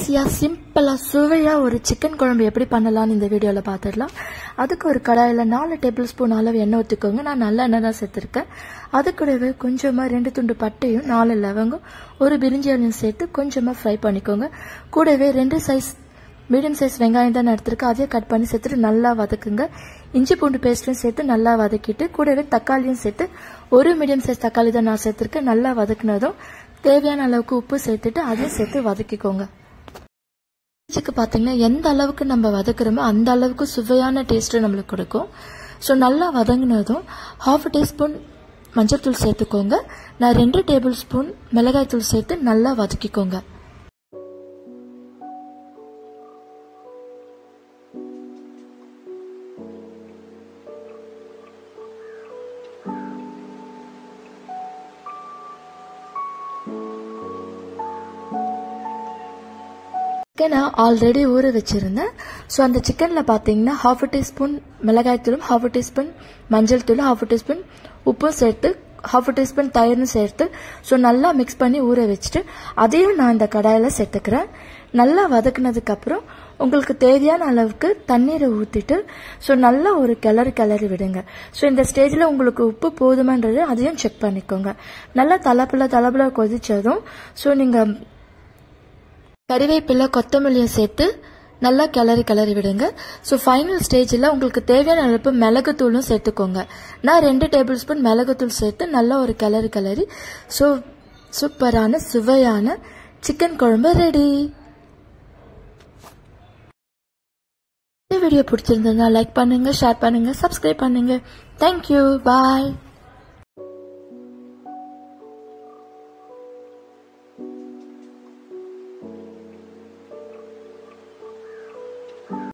ஈஸியாக சிம்பிளாக சுவையாக ஒரு சிக்கன் குழம்பு எப்படி பண்ணலாம்னு இந்த வீடியோவில் பார்த்துடலாம் அதுக்கு ஒரு கடாயில் நாலு டேபிள் ஸ்பூன் அளவு எண்ணெய் ஊற்றிக்கோங்க நான் நல்ல எண்ணெய் தான் சேர்த்துருக்கேன் அது கூடவே கொஞ்சமாக ரெண்டு துண்டு பட்டையும் நாலு லவங்கம் ஒரு பிரிஞ்சி எண்ணெயும் சேர்த்து கொஞ்சமாக ஃப்ரை பண்ணிக்கோங்க கூடவே ரெண்டு சைஸ் மீடியம் சைஸ் வெங்காயம் தான் நான் எடுத்திருக்கேன் அதையும் கட் பண்ணி சேர்த்துட்டு நல்லா வதக்குங்க இஞ்சி பூண்டு பேஸ்ட்டும் சேர்த்து நல்லா வதக்கிட்டு கூடவே தக்காளியும் சேர்த்து ஒரு மீடியம் சைஸ் தக்காளி தான் நான் சேர்த்துருக்கேன் நல்லா வதக்குனதும் தேவையான அளவுக்கு உப்பு சேர்த்துட்டு அதையும் சேர்த்து வதக்கிக்கோங்க சிக்கு பார்த்தீங்கன்னா எந்த அளவுக்கு நம்ம வதக்குறோமோ அந்த அளவுக்கு சுவையான டேஸ்ட்டு நம்மளுக்கு கொடுக்கும் ஸோ நல்லா வதங்கினதும் ஹாஃப் டீஸ்பூன் மஞ்சள் தூள் சேர்த்துக்கோங்க நான் ரெண்டு டேபிள் ஸ்பூன் மிளகாய் தூள் சேர்த்து நல்லா வதக்கிக்கோங்க சிக்கனை ஆல்ரெடி ஊற வச்சுருந்தேன் ஸோ அந்த சிக்கனில் பார்த்தீங்கன்னா ஹாஃப் டீஸ்பூன் மிளகாய் தூளும் ஹாஃப் டீஸ்பூன் மஞ்சள் தூளும் ஹாஃப் டீஸ்பூன் உப்பும் சேர்த்து ஹாஃப் டீஸ்பூன் தயிரும் சேர்த்து ஸோ நல்லா மிக்ஸ் பண்ணி ஊற வச்சுட்டு அதையும் நான் இந்த கடாயில் சேர்த்துக்கிறேன் நல்லா வதக்குனதுக்கப்புறம் உங்களுக்கு தேவையான அளவுக்கு தண்ணீரை ஊற்றிட்டு ஸோ நல்லா ஒரு கிளறி கிளறி விடுங்க ஸோ இந்த ஸ்டேஜில் உங்களுக்கு உப்பு போதுமான்றது அதையும் செக் பண்ணிக்கோங்க நல்லா தலைப்பில் தலைப்பில் கொதிச்சதும் ஸோ நீங்கள் கறிவேப்பிலை கொத்தமல்லியை சேர்த்து நல்லா கிளறி கிளறி விடுங்க ஸோ ஃபைனல் ஸ்டேஜில் உங்களுக்கு தேவையான அளவு மிளகுத்தூளும் சேர்த்துக்கோங்க நான் ரெண்டு டேபிள் ஸ்பூன் மிளகுத்தூள் சேர்த்து நல்லா ஒரு கிளறி கிளறி ஸோ சூப்பரான சுவையான சிக்கன் குழம்பு ரெடி இந்த வீடியோ பிடிச்சிருந்ததுனா லைக் பண்ணுங்க ஷேர் பண்ணுங்க சப்ஸ்கிரைப் பண்ணுங்க தேங்க்யூ பாய்